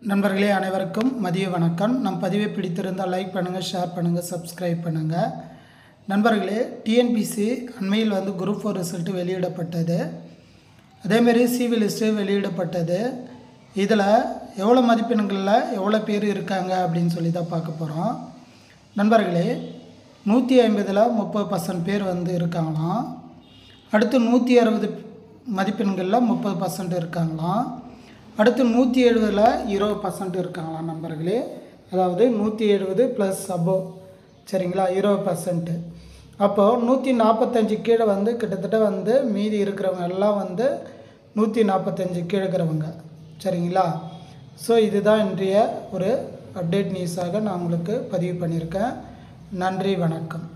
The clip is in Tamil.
நண்பர்களே அனைவருக்கும் மதிய வணக்கம் நம் பதிவை பிடித்திருந்தால் லைக் பண்ணுங்கள் ஷேர் பண்ணுங்கள் சப்ஸ்கிரைப் பண்ணுங்கள் நண்பர்களே டிஎன்பிசி அண்மையில் வந்து குரூப் ஃபோர் ரிசல்ட்டு வெளியிடப்பட்டது அதேமாரி சிவி லிஸ்ட்டு வெளியிடப்பட்டது இதில் எவ்வளோ மதிப்பெண்களில் எவ்வளோ பேர் இருக்காங்க அப்படின்னு சொல்லி தான் பார்க்க போகிறோம் நண்பர்களே நூற்றி ஐம்பதில் முப்பது பர்சன்ட் பேர் வந்து இருக்காங்களாம் அடுத்து நூற்றி அறுபது மதிப்பெண்களில் முப்பது பர்சன்ட் இருக்காங்களாம் அடுத்து நூற்றி எழுபதில் இருபது பர்சன்ட் இருக்காங்களாம் நண்பர்களே அதாவது நூற்றி எழுபது ப்ளஸ் அபோ சரிங்களா இருபது பர்சன்ட்டு அப்போது நூற்றி நாற்பத்தஞ்சு கீழே வந்து கிட்டத்தட்ட வந்து மீதி இருக்கிறவங்க எல்லாம் வந்து நூற்றி நாற்பத்தஞ்சு கீழே இருக்கிறவங்க சரிங்களா ஸோ இதுதான் இன்றைய ஒரு அப்டேட் நியூஸாக நான் உங்களுக்கு பதிவு பண்ணியிருக்கேன் நன்றி வணக்கம்